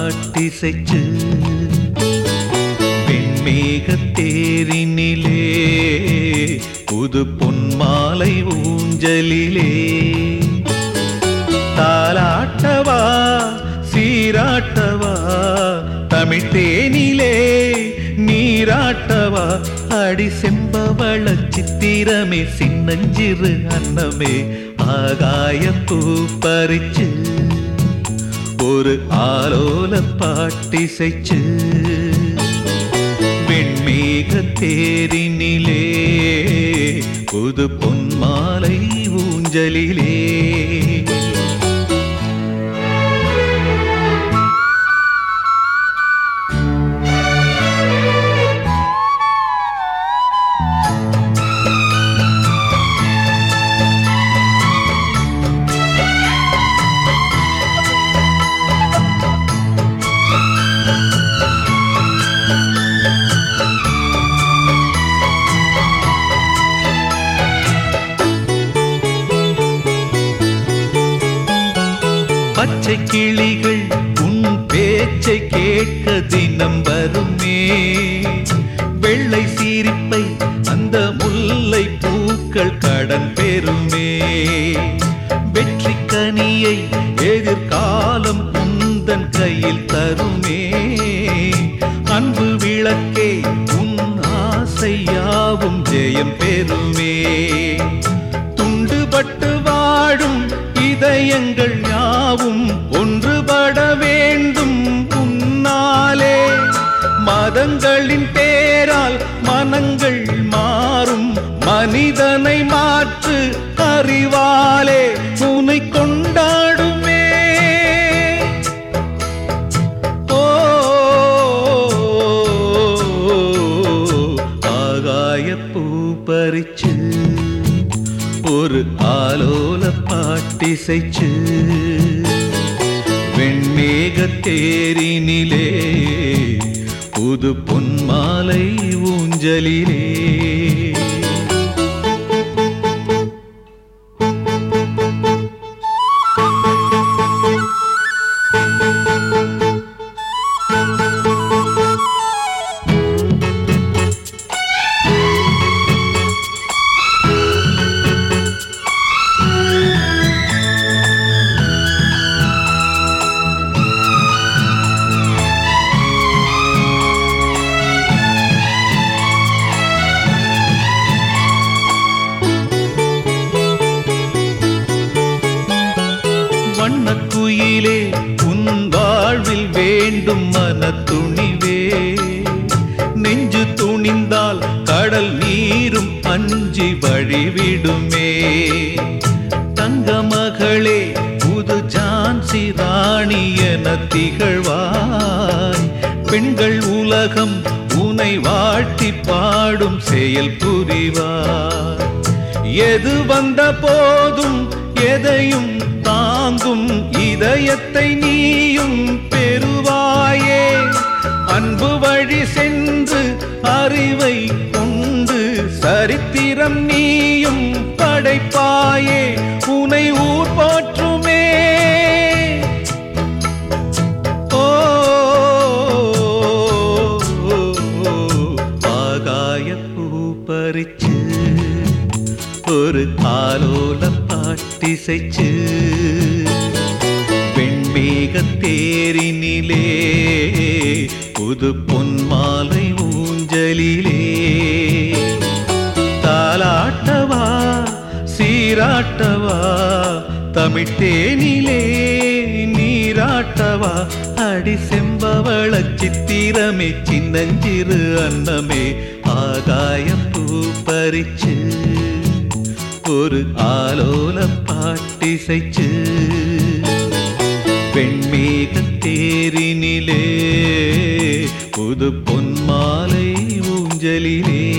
பாட்டிசைச்சு வெண்மேகத் தேரினிலே புது பொன்மாலை ஊஞ்சலிலே தாலாட்டவா சீராட்டவா தமிழ் தேனிலே நீராட்டவா அடி செம்பவள சித்திரமே சின்னஞ்சிறு அன்னமே ஆகாய பூ பறிச்சு ஒரு ஆலோல பாட்டிசைச்சு வெண்மேக தேரினிலே புது பொன்மாலை ஊஞ்சலிலே பச்சை கிளிகள் உன் பேச்சை கேட்க தினம் வருமே வெள்ளை சீரிப்பை அந்த முல்லை பூக்கள் கடன் பெறுமே வெற்றி கனியை எதிர்காலம் உந்தன் கையில் தருமே அன்பு விளக்கே உன் ஆசையாவும் ஜெயம் பெறுமே துண்டுபட்டு வாழும் இதயங்கள் யாவும் ஒன்றுபட வேண்டும் உன்னாலே மதங்களின் பேரால் மனங்கள் மாறும் மனிதனை மாற்று அறிவாலே உனை கொண்டாடுமே ஓ ஆகாய பூ பறிச்சு ஒரு ஆலோல பாட்டிசைச்சு வெண்மேக தேரினிலே புது பொன்மாலை ஊஞ்சலிலே வண்ணக்குயிலே உன் வாழ்வில் வேண்டும் மன துணிவே நெஞ்சு துணிந்தால் கடல் நீரும் அஞ்சி வழிவிடுமே தங்க மகளே புது ஜான்சி ராணி என திகழ்வாய் பெண்கள் உலகம் உனை வாழ்த்தி பாடும் செயல் புரிவார் எது வந்த போதும் எதையும் தாங்கும் இதயத்தை நீயும் பெறுவாயே அன்பு வழி சென்று அறிவை கொண்டு சரித்திரம் நீயும் படைப்பாயே உனை ஊர் போற்றுமே ஓ ஆகாய பூ பறிச்சு ஒரு ஆலோல பாட்டிசைச்சு வெண்மேக தேரினிலே புது பொன்மாலை ஊஞ்சலிலே தாலாட்டவா சீராட்டவா தமிழ் தேனிலே நீராட்டவா அடி செம்பவள சித்திரமே சின்னஞ்சிறு அன்னமே ஆகாயம் பூ பறிச்சு ஒரு ஆலோல பாட்டிசைச்சு வெண்மேக தேரினிலே புது பொன்மாலை ஊஞ்சலிலே